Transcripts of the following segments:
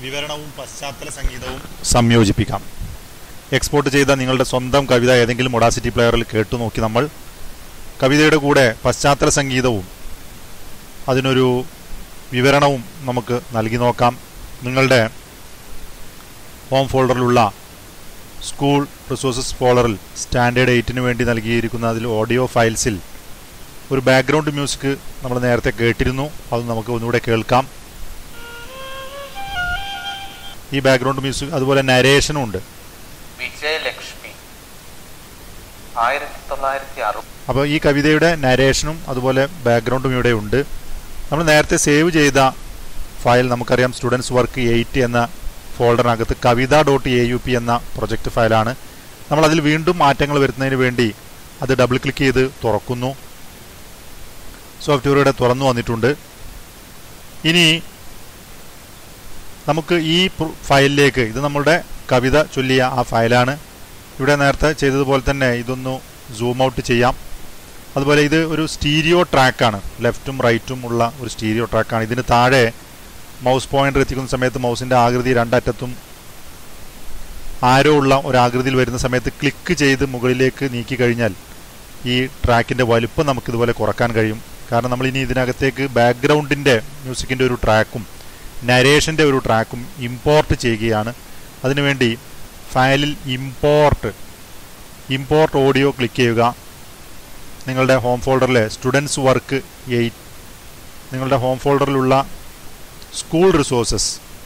വിവരണവും പശ്ചാത്തല സംഗീതവും സംയോജിപ്പിക്കാം എക്സ്പോർട്ട് ചെയ്ത നിങ്ങളുടെ സ്വന്തം കവിത ഏതെങ്കിലും ഒഡാസിറ്റി പ്ലെയറിൽ കേട്ടു നോക്കി നമ്മൾ കവിതയുടെ കൂടെ പശ്ചാത്തല സംഗീതവും അതിനൊരു വിവരണവും നമുക്ക് നൽകി നോക്കാം നിങ്ങളുടെ ഹോം ഫോൾഡറിലുള്ള സ്കൂൾ റിസോഴ്സസ് ഫോൾഡറിൽ സ്റ്റാൻഡേർഡ് എയ്റ്റിന് വേണ്ടി നൽകിയിരിക്കുന്ന അതിൽ ഓഡിയോ ഫയൽസിൽ ഒരു ബാക്ക്ഗ്രൗണ്ട് മ്യൂസിക് നമ്മൾ നേരത്തെ കേട്ടിരുന്നു അത് നമുക്ക് ഒന്നുകൂടെ കേൾക്കാം ഈ ബാക്ക്ഗ്രൗണ്ട് മ്യൂസിക് അതുപോലെ നരേഷനും ഉണ്ട് വിജയലക്ഷ്മി ആയിരത്തി തൊള്ളായിരത്തി അറുപത് അപ്പോൾ ഈ കവിതയുടെ നരേഷനും അതുപോലെ ബാക്ക്ഗ്രൗണ്ടും ഇവിടെ ഉണ്ട് നമ്മൾ നേരത്തെ സേവ് ചെയ്ത ഫയൽ നമുക്കറിയാം സ്റ്റുഡൻസ് വർക്ക് എയ്റ്റ് എന്ന ഫോൾഡറിനകത്ത് Kavitha dot A U P എന്ന പ്രൊജക്റ്റ് ഫയലാണ് നമ്മൾ അതിൽ വീണ്ടും മാറ്റങ്ങൾ വരുത്തുന്നതിന് വേണ്ടി അത് ഡബിൾ ക്ലിക്ക് ചെയ്ത് തുറക്കുന്നു സോഫ്റ്റ്വെയർ ഇവിടെ തുറന്നു വന്നിട്ടുണ്ട് ഇനി നമുക്ക് ഈ പ്ര- ഫയലിലേക്ക് ഇത് നമ്മളുടെ കവിത ചൊല്ലിയ ആ ഫയലാണ് ഇവിടെ നേരത്തെ ചെയ്തതുപോലെ തന്നെ ഇതൊന്ന് സൂം ഔട്ട് ചെയ്യാം അതുപോലെ ഇത് ഒരു സ്റ്റീരിയോ ട്രാക്കാണ് ലെഫ്റ്റും റൈറ്റും ഉള്ള ഒരു സ്റ്റീരിയോ ട്രാക്കാണ് ഇതിന് താഴെ മൗസ് പോയിന്റർ എത്തിക്കുന്ന സമയത്ത് മൗസിൻ്റെ ആകൃതി രണ്ടറ്റത്തും ആരോ ഉള്ള ഒരു ആകൃതിയിൽ വരുന്ന സമയത്ത് ക്ലിക്ക് ചെയ്ത് മുകളിലേക്ക് നീക്കി കഴിഞ്ഞാൽ ഈ ട്രാക്കിൻ്റെ വലുപ്പം നമുക്കിതുപോലെ കുറക്കാൻ കഴിയും കാരണം നമ്മൾ ഇനി ഇതിനകത്തേക്ക് ബാക്ക്ഗ്രൗണ്ടിൻ്റെ മ്യൂസിക്കിൻ്റെ ഒരു ട്രാക്കും നരേഷൻ്റെ ഒരു ട്രാക്കും ഇമ്പോർട്ട് ചെയ്യുകയാണ് അതിനുവേണ്ടി ഫയലിൽ ഇമ്പോർട്ട് ഇമ്പോർട്ട് ഓഡിയോ ക്ലിക്ക് ചെയ്യുക നിങ്ങളുടെ ഹോം ഫോൾഡറിലെ സ്റ്റുഡൻസ് വർക്ക് എയ്റ്റ് നിങ്ങളുടെ ഹോം ഫോൾഡറിലുള്ള സ്കൂൾ റിസോഴ്സസ്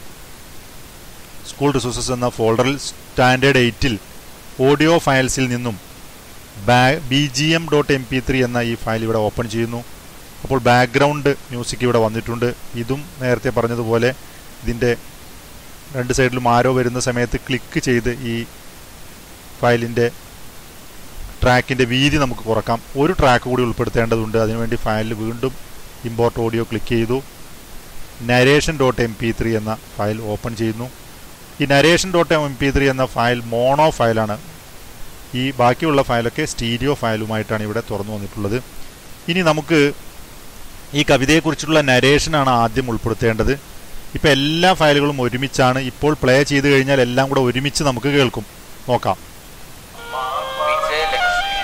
സ്കൂൾ റിസോഴ്സസ് എന്ന ഫോൾഡറിൽ സ്റ്റാൻഡേർഡ് എയ്റ്റിൽ ഓഡിയോ ഫയൽസിൽ നിന്നും B G M dot M P three എന്ന ഈ ഫയൽ ഇവിടെ ഓപ്പൺ ചെയ്യുന്നു അപ്പോൾ ബാക്ക്ഗ്രൗണ്ട് മ്യൂസിക് ഇവിടെ വന്നിട്ടുണ്ട് ഇതും നേരത്തെ പറഞ്ഞതുപോലെ ഇതിൻ്റെ രണ്ട് സൈഡിലും ആരോ വരുന്ന സമയത്ത് ക്ലിക്ക് ചെയ്ത് ഈ ഫയലിൻ്റെ ട്രാക്കിൻ്റെ വീതി നമുക്ക് കുറക്കാം ഒരു ട്രാക്ക് കൂടി ഉൾപ്പെടുത്തേണ്ടതുണ്ട് അതിനുവേണ്ടി ഫയലിൽ വീണ്ടും ഇമ്പോർട്ട് ഓഡിയോ ക്ലിക്ക് ചെയ്തു narration dot M P three എന്ന ഫയൽ ഓപ്പൺ ചെയ്യുന്നു ഈ narration dot M P three എന്ന ഫയൽ മോണോ ഫയലാണ് ഈ ബാക്കിയുള്ള ഫയലൊക്കെ സ്റ്റീരിയോ ഫയലുമായിട്ടാണ് ഇവിടെ തുറന്നു വന്നിട്ടുള്ളത് ഇനി നമുക്ക് ഈ കവിതയെക്കുറിച്ചുള്ള നരേഷനാണ് ആദ്യം ഉൾപ്പെടുത്തേണ്ടത് ഇപ്പോൾ എല്ലാ ഫയലുകളും ഒരുമിച്ചാണ് ഇപ്പോൾ പ്ലേ ചെയ്ത് കഴിഞ്ഞാൽ എല്ലാം കൂടെ ഒരുമിച്ച് നമുക്ക് കേൾക്കും നോക്കാം വിജയലക്ഷ്മി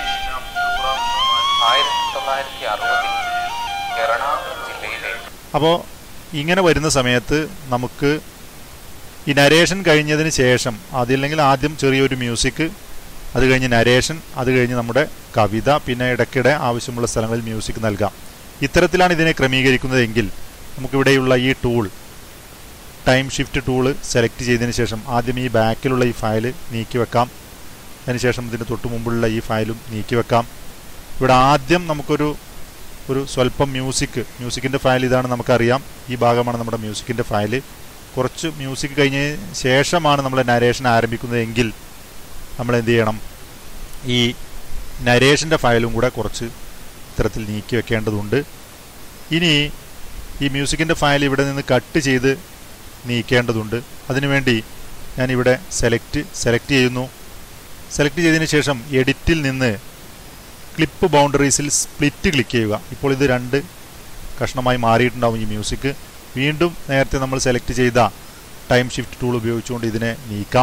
ആയിരത്തി തൊള്ളായിരത്തി അറുപതിൽ എറണാകുളം ജില്ലയിലെ അപ്പോൾ ഇങ്ങനെ വരുന്ന സമയത്ത് നമുക്ക് ഈ നരേഷൻ കഴിഞ്ഞതിന് ശേഷം അതില്ലെങ്കിൽ ആദ്യം ചെറിയൊരു മ്യൂസിക് അത് കഴിഞ്ഞ് നരേഷൻ അത് കഴിഞ്ഞ് നമ്മുടെ കവിത പിന്നെ ഇടയ്ക്കിടെ ആവശ്യമുള്ള സ്ഥലങ്ങളിൽ മ്യൂസിക് നൽകാം ഇത്തരത്തിലാണ് ഇതിനെ ക്രമീകരിക്കുന്നതെങ്കിൽ നമുക്കിവിടെയുള്ള ഈ tool time shift tool select ചെയ്തതിന് ശേഷം ആദ്യം ഈ ബാക്കിലുള്ള ഈ ഫയൽ നീക്കി വെക്കാം അതിനുശേഷം ഇതിന് തൊട്ട് മുമ്പുള്ള ഈ ഫയലും നീക്കി വെക്കാം ഇവിടെ ആദ്യം നമുക്കൊരു ഒരു സ്വല്പം മ്യൂസിക് മ്യൂസിക്കിൻ്റെ ഫയൽ ഇതാണ് നമുക്കറിയാം ഈ ഭാഗമാണ് നമ്മുടെ മ്യൂസിക്കിൻ്റെ ഫയൽ കുറച്ച് മ്യൂസിക് കഴിഞ്ഞ ശേഷമാണ് നമ്മൾ നരേഷൻ ആരംഭിക്കുന്നതെങ്കിൽ നമ്മൾ എന്ത് ചെയ്യണം ഈ നരേഷൻ്റെ ഫയലും കൂടെ കുറച്ച് ഇത്തരത്തിൽ നീക്കി വെക്കേണ്ടതുണ്ട് ഇനി ഈ മ്യൂസിക്കിൻ്റെ ഫയൽ ഇവിടെ നിന്ന് കട്ട് ചെയ്ത് നീക്കേണ്ടതുണ്ട് അതിനുവേണ്ടി ഞാനിവിടെ സെലക്ട് സെലക്ട് ചെയ്യുന്നു സെലക്ട് ചെയ്തതിന് ശേഷം എഡിറ്റിൽ നിന്ന് ക്ലിപ്പ് ബൗണ്ടറീസിൽ സ്പ്ലിറ്റ് ക്ലിക്ക് ചെയ്യുക ഇപ്പോൾ ഇത് രണ്ട് കഷ്ണമായി മാറിയിട്ടുണ്ടാവും ഈ മ്യൂസിക് വീണ്ടും നേരത്തെ നമ്മൾ സെലക്ട് ചെയ്ത ടൈം ഷിഫ്റ്റ് ടൂൾ ഉപയോഗിച്ചുകൊണ്ട് ഇതിനെ നീക്കാം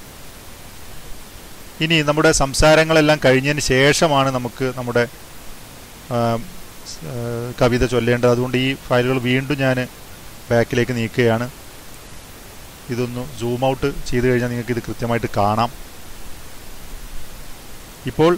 ഇനി നമ്മുടെ സംസാരങ്ങളെല്ലാം കഴിഞ്ഞതിന് ശേഷമാണ് നമുക്ക് നമ്മുടെ ആ, സ്, ആ, കവിത ചൊല്ലേണ്ടത് അതുകൊണ്ട് ഈ ഫയലുകൾ വീണ്ടും ഞാൻ ബാക്കിലേക്ക് നീക്കുകയാണ് ഇതൊന്ന് സൂം ഔട്ട് ചെയ്ത് കഴിഞ്ഞാൽ നിങ്ങൾക്ക് ഇത് കൃത്യമായിട്ട് കാണാം ഇപ്പോൾ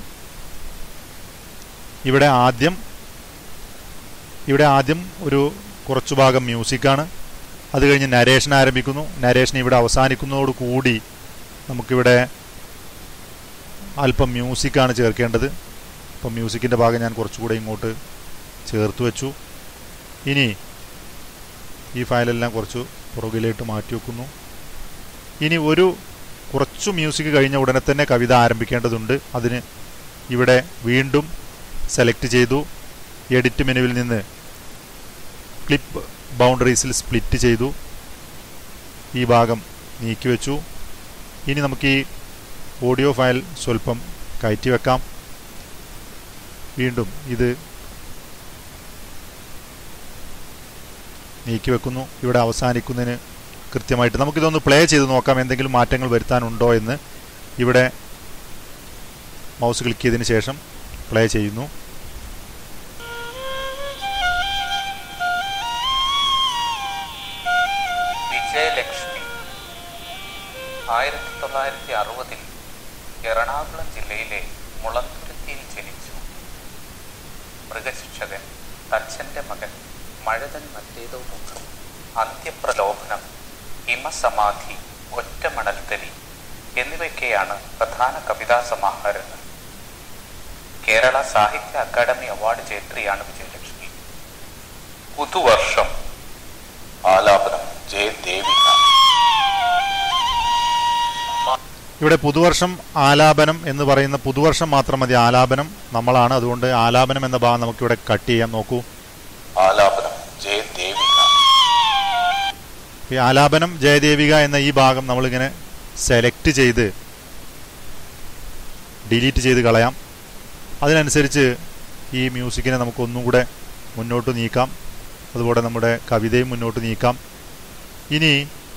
ഇവിടെ ആദ്യം ഇവിടെ ആദ്യം ഒരു കുറച്ചു ഭാഗം മ്യൂസിക്കാണ് അത് കഴിഞ്ഞ് നരേഷൻ ആരംഭിക്കുന്നു നരേഷൻ ഇവിടെ അവസാനിക്കുന്നതോട് കൂടി നമുക്കിവിടെ അല്പം മ്യൂസിക്കാണ് ചേർക്കേണ്ടത് അപ്പം മ്യൂസിക്കിൻ്റെ ഭാഗം ഞാൻ കുറച്ചുകൂടെ ഇങ്ങോട്ട് ചേർത്ത് വെച്ചു ഇനി ഈ ഫയലെല്ലാം കുറച്ച് പുറകിലേക്ക് മാറ്റി വെക്കുന്നു ഇനി ഒരു കുറച്ചു മ്യൂസിക് കഴിഞ്ഞ ഉടനെ തന്നെ കവിത ആരംഭിക്കേണ്ടതുണ്ട് അതിന് ഇവിടെ വീണ്ടും സെലക്ട് ചെയ്തു എഡിറ്റ് മെനുവിൽ നിന്ന് ക്ലിപ്പ് ബൗണ്ടറീസിൽ സ്പ്ലിറ്റ് ചെയ്തു ഈ ഭാഗം നീക്കി വെച്ചു ഇനി നമുക്ക് ഈ ഓഡിയോ ഫയൽ സ്വല്പം കയറ്റി വെക്കാം വീണ്ടും ഇത് നീക്കി വെക്കുന്നു ഇവിടെ അവസാനിക്കുന്നതിന് കൃത്യമായിട്ട് നമുക്കിതൊന്ന് പ്ലേ ചെയ്ത് നോക്കാം എന്തെങ്കിലും മാറ്റങ്ങൾ വരുത്താനുണ്ടോ എന്ന് ഇവിടെ മൗസ് ക്ലിക്ക് ചെയ്തതിന് ശേഷം പ്ലേ ചെയ്യുന്നു വിജയലക്ഷ്മി ആയിരത്തി തൊള്ളായിരത്തി അറുപതിൽ എറണാകുളം ജില്ലയിലെ മുളന്തുരുത്തിയിൽ ജനിച്ചു മൃഗശിക്ഷകൻ തച്ചന്റെ മകൻ മഴതൻ മറ്റേതോ മുഖം അന്ത്യപ്രലോഭനം ഹിമസമാധി ഒറ്റമണൽത്തരി എന്നിവയൊക്കെയാണ് പ്രധാന കവിതാ സമാഹാരങ്ങൾ കേരള സാഹിത്യ അക്കാദമി അവാർഡ് ജേത്രിയാണ് വിജയലക്ഷ്മി പുതുവർഷം ആലാപനം ജെ ദേവിക ഇവിടെ പുതുവർഷം ആലാപനം എന്ന് പറയുന്ന പുതുവർഷം മാത്രം മതി ആലാപനം നമ്മളാണ് അതുകൊണ്ട് ആലാപനം എന്ന ഭാഗം നമുക്കിവിടെ കട്ട് ചെയ്യാം നോക്കൂ ആലാപനം ജെ ദേവിക ഈ ആലാപനം ജയദേവിക എന്ന ഈ ഭാഗം നമ്മളിങ്ങനെ സെലക്ട് ചെയ്ത് ഡിലീറ്റ് ചെയ്ത് കളയാം അതിനനുസരിച്ച് ഈ മ്യൂസിക്കിനെ നമുക്ക് ഒന്നും കൂടെ മുന്നോട്ട് നീക്കാം അതുപോലെ നമ്മുടെ കവിതയും മുന്നോട്ട് നീക്കാം ഇനി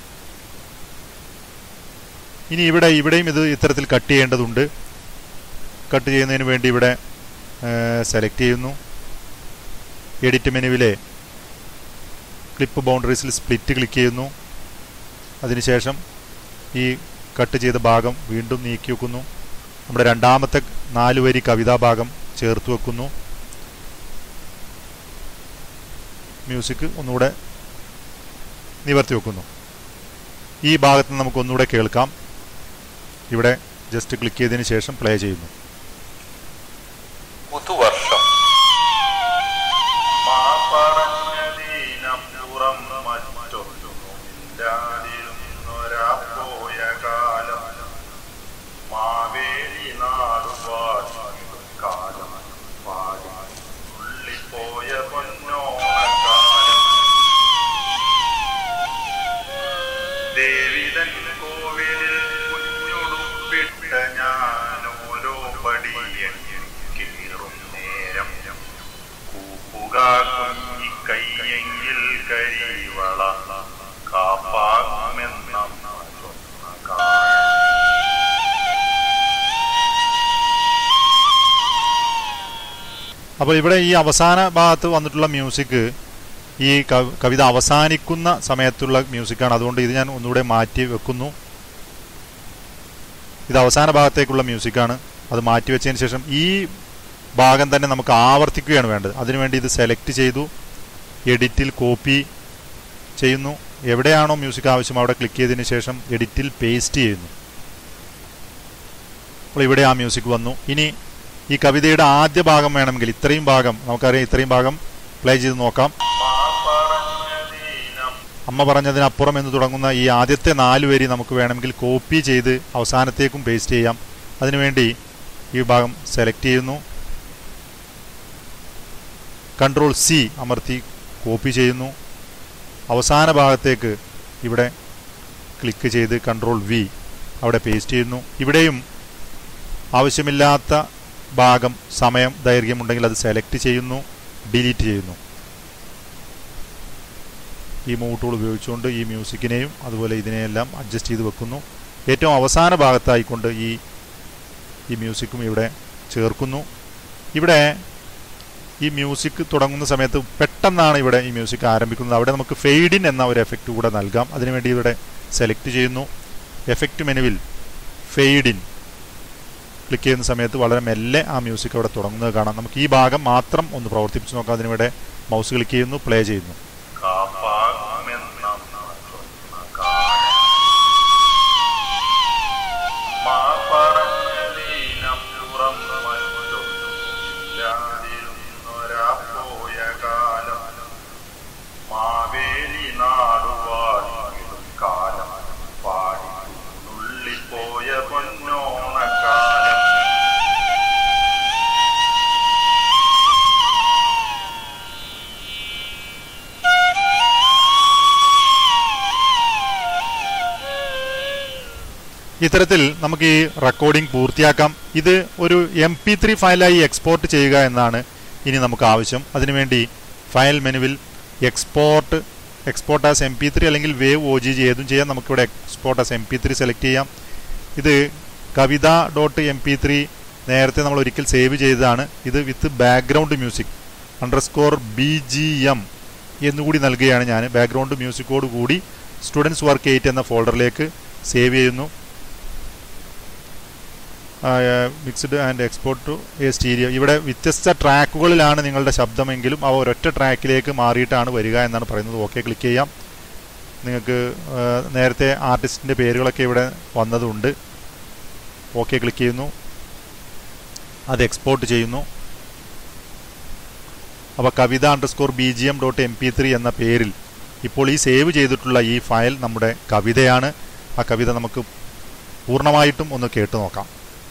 ഇനി ഇവിടെ ഇവിടെയും ഇത് ഇത്തരത്തിൽ കട്ട് ചെയ്യേണ്ടതുണ്ട് കട്ട് ചെയ്യുന്നതിന് വേണ്ടി ഇവിടെ സെലക്ട് ചെയ്യുന്നു എഡിറ്റ് മെനുവിലെ ക്ലിപ്പ് ബൗണ്ടറീസിൽ സ്പ്ലിറ്റ് ക്ലിക്ക് ചെയ്യുന്നു അതിനുശേഷം ഈ കട്ട് ചെയ്ത ഭാഗം വീണ്ടും നീക്കി വെക്കുന്നു നമ്മുടെ രണ്ടാമത്തെ നാല് വരി കവിതാ ഭാഗം ചേർത്ത് വെക്കുന്നു മ്യൂസിക് ഒന്നുകൂടെ നിവർത്തി വെക്കുന്നു ഈ ഭാഗത്ത് നമുക്ക് ഒന്നുകൂടെ കേൾക്കാം ഇവിടെ ജസ്റ്റ് ക്ലിക്ക് ചെയ്തതിന് ശേഷം പ്ലേ ചെയ്യുന്നു പുതുവർഷം മാപ്പറഞ്ഞതിനപ്പുറം മറ്റൊന്നുമില്ലാതിരുന്നൊരാപ്പോയ കാലം മാവേലി നാടുപാടി കാലം പാടി ഉള്ളിപ്പോയ പൊന്നോണക്കാലം ദേവിതൻ കോവിലിൽ കുഞ്ഞുടുപ്പിട്ട ഞാനോരോ പടിയൻ കീറും നേരം കൂപ്പുക കുഞ്ഞിക്കയ്യെങ്കിൽ കരിവള കാപ്പാകുമെന്ന ചൊന്ന കാലം അപ്പോൾ ഇവിടെ ഈ അവസാന ഭാഗത്ത് വന്നിട്ടുള്ള മ്യൂസിക് ഈ കവ- കവിത അവസാനിക്കുന്ന സമയത്തുള്ള മ്യൂസിക്കാണ് അതുകൊണ്ട് ഇത് ഞാൻ ഒന്നുകൂടെ മാറ്റി വെക്കുന്നു ഇത് അവസാന ഭാഗത്തേക്കുള്ള മ്യൂസിക്കാണ് അത് മാറ്റി വെച്ചതിന് ശേഷം ഈ ഭാഗം തന്നെ നമുക്ക് ആവർത്തിക്കുകയാണ് വേണ്ടത് അതിനുവേണ്ടി ഇത് സെലക്ട് ചെയ്തു എഡിറ്റിൽ കോപ്പി ചെയ്യുന്നു എവിടെയാണോ മ്യൂസിക് ആവശ്യം അവിടെ ക്ലിക്ക് ചെയ്തതിന് ശേഷം എഡിറ്റിൽ പേസ്റ്റ് ചെയ്യുന്നു അപ്പോൾ ഇവിടെ ആ മ്യൂസിക് വന്നു ഇനി ഈ കവിതയുടെ ആദ്യ ഭാഗം വേണമെങ്കിൽ ഇത്രയും ഭാഗം നമുക്കറിയാം ഇത്രയും ഭാഗം പ്ലേ ചെയ്ത് നോക്കാം മാപ്പറഞ്ഞതിനം അമ്മ പറഞ്ഞതിനപ്പുറം എന്ന് തുടങ്ങുന്ന ഈ ആദ്യത്തെ നാല് വരി നമുക്ക് വേണമെങ്കിൽ കോപ്പി ചെയ്ത് അവസാനത്തേക്കും പേസ്റ്റ് ചെയ്യാം അതിനുവേണ്ടി ഈ ഭാഗം സെലക്ട് ചെയ്യുന്നു കൺട്രോൾ സി അമർത്തി കോപ്പി ചെയ്യുന്നു അവസാന ഭാഗത്തേക്ക് ഇവിടെ ക്ലിക്ക് ചെയ്ത് കൺട്രോൾ വി അവിടെ പേസ്റ്റ് ചെയ്യുന്നു ഇവിടെയും ആവശ്യമില്ലാത്ത ഭാഗം സമയം ദൈർഘ്യമുണ്ടെങ്കിൽ അത് സെലക്ട് ചെയ്യുന്നു ഡിലീറ്റ് ചെയ്യുന്നു ഈ മൂവ് ടൂൾ ഉപയോഗിച്ചുകൊണ്ട് ഈ മ്യൂസിക്കിനെയും അതുപോലെ ഇതിനെയെല്ലാം അഡ്ജസ്റ്റ് ചെയ്ത് വെക്കുന്നു ഏറ്റവും അവസാന ഭാഗത്തായിക്കൊണ്ട് ഈ ഈ മ്യൂസിക്കും ഇവിടെ ചേർക്കുന്നു ഇവിടെ ഈ മ്യൂസിക് തുടങ്ങുന്ന സമയത്ത് പെട്ടെന്നാണ് ഇവിടെ ഈ മ്യൂസിക് ആരംഭിക്കുന്നത് അവിടെ നമുക്ക് ഫെയ്ഡിൻ എന്ന ഒരു എഫക്റ്റ് കൂടെ നൽകാം അതിനുവേണ്ടി ഇവിടെ സെലക്ട് ചെയ്യുന്നു എഫക്റ്റ് മെനുവിൽ ഫെയ്ഡിൻ ക്ലിക്ക് ചെയ്യുന്ന സമയത്ത് വളരെ മെല്ലെ ആ മ്യൂസിക് അവിടെ തുടങ്ങുന്നത് കാണാം നമുക്ക് ഈ ഭാഗം മാത്രം ഒന്ന് പ്രവർത്തിപ്പിച്ച് നോക്കാം അതിനിവിടെ മൗസ് ക്ലിക്ക് ചെയ്യുന്നു പ്ലേ ചെയ്യുന്നു കാപ്പാകുമെന്ന ചൊന്ന കാലം മാപ്പറഞ്ഞതിനപ്പുറം മറ്റൊന്നുമില്ലാതിരുന്നൊരാപ്പോയ കാലം മാവേലി നാടുവാടിയിടും കാലം പാടി നുള്ളിപ്പോയ പൊന്നോണക്കാലം ഇത്തരത്തിൽ നമുക്ക് ഈ റെക്കോർഡിംഗ് പൂർത്തിയാക്കാം ഇത് ഒരു എം പി ത്രീ ഫയലായി എക്സ്പോർട്ട് ചെയ്യുക എന്നാണ് ഇനി നമുക്ക് ആവശ്യം അതിനുവേണ്ടി ഫയൽ മെനുവിൽ export export as M P three അല്ലെങ്കിൽ വേവ് ഒ ജി ജി ഏതും ചെയ്യാം നമുക്കിവിടെ export as M P three select ചെയ്യാം ഇത് Kavitha dot M P three നേരത്തെ നമ്മൾ ഒരിക്കൽ സേവ് ചെയ്തതാണ് ഇത് with background music underscore B G M എന്നുകൂടി നൽകുകയാണ് ഞാൻ ബാക്ക്ഗ്രൗണ്ട് മ്യൂസിക്കോട് കൂടി സ്റ്റുഡൻസ് വർക്ക് എയ്റ്റ് എന്ന ഫോൾഡറിലേക്ക് സേവ് ചെയ്യുന്നു mixed and export to a stereo ഇവിടെ വ്യത്യസ്ത ട്രാക്കുകളിലാണ് നിങ്ങളുടെ ശബ്ദമെങ്കിലും അവ ഒരൊറ്റ ട്രാക്കിലേക്ക് മാറിയിട്ടാണ് വരിക എന്നാണ് പറയുന്നത് ഓക്കെ ക്ലിക്ക് ചെയ്യാം നിങ്ങൾക്ക് ആ, നേരത്തെ ആർട്ടിസ്റ്റിൻ്റെ പേരുകളൊക്കെ ഇവിടെ വന്നതുണ്ട് ഓക്കെ ക്ലിക്ക് ചെയ്യുന്നു അത് എക്സ്പോർട്ട് ചെയ്യുന്നു അപ്പോൾ Kavitha underscore B G M dot M P three എന്ന പേരിൽ ഇപ്പോൾ ഈ സേവ് ചെയ്തിട്ടുള്ള ഈ ഫയൽ നമ്മുടെ കവിതയാണ് ആ കവിത നമുക്ക് പൂർണ്ണമായിട്ടും ഒന്ന് കേട്ടു നോക്കാം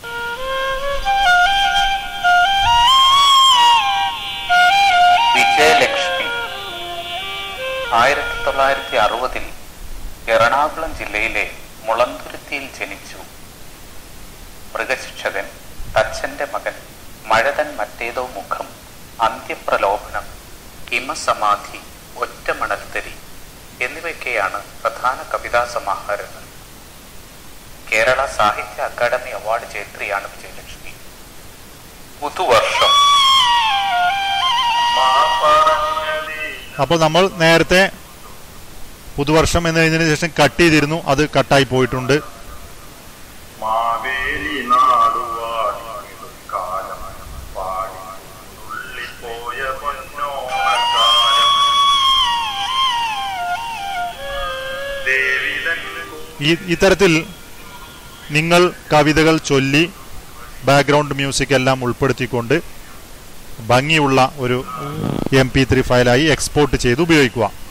വിജയലക്ഷ്മി ആയിരത്തി തൊള്ളായിരത്തി അറുപതിൽ എറണാകുളം ജില്ലയിലെ മുളന്തുരുത്തിയിൽ ജനിച്ചു മൃഗശിക്ഷകൻ തച്ചന്റെ മകൻ മഴതൻ മറ്റേതോ മുഖം അന്ത്യപ്രലോഭനം ഹിമസമാധി ഒറ്റമണൽത്തരി എന്നിവയൊക്കെയാണ് പ്രധാന കവിതാ സമാഹാരങ്ങൾ കേരള സാഹിത്യ അക്കാദമി അവാർഡ് ജേത്രിയാണ് വിജയലക്ഷ്മി പുതുവർഷം മാ പറഞ്ഞതേ അപ്പോൾ നമ്മൾ നേരത്തെ പുതുവർഷം എന്ന് കഴിഞ്ഞതിന് ശേഷം കട്ട് ചെയ്തിരുന്നു അത് കട്ടായി പോയിട്ടുണ്ട് മാവേലി നാടുവാടിയിടും കാലം പാടി ഉള്ളിപ്പോയ പൊന്നോണക്കാലം ദേവിതൻ ഈ ഇത്തരത്തിൽ നിങ്ങൾ കവിതകൾ ചൊല്ലി ബാക്ക്ഗ്രൗണ്ട് മ്യൂസിക് എല്ലാം ഉൾപ്പെടുത്തിക്കൊണ്ട് ഭംഗിയുള്ള ഒരു എം പി ത്രീ ഫയലായി എക്സ്പോർട്ട് ചെയ്ത് ഉപയോഗിക്കുക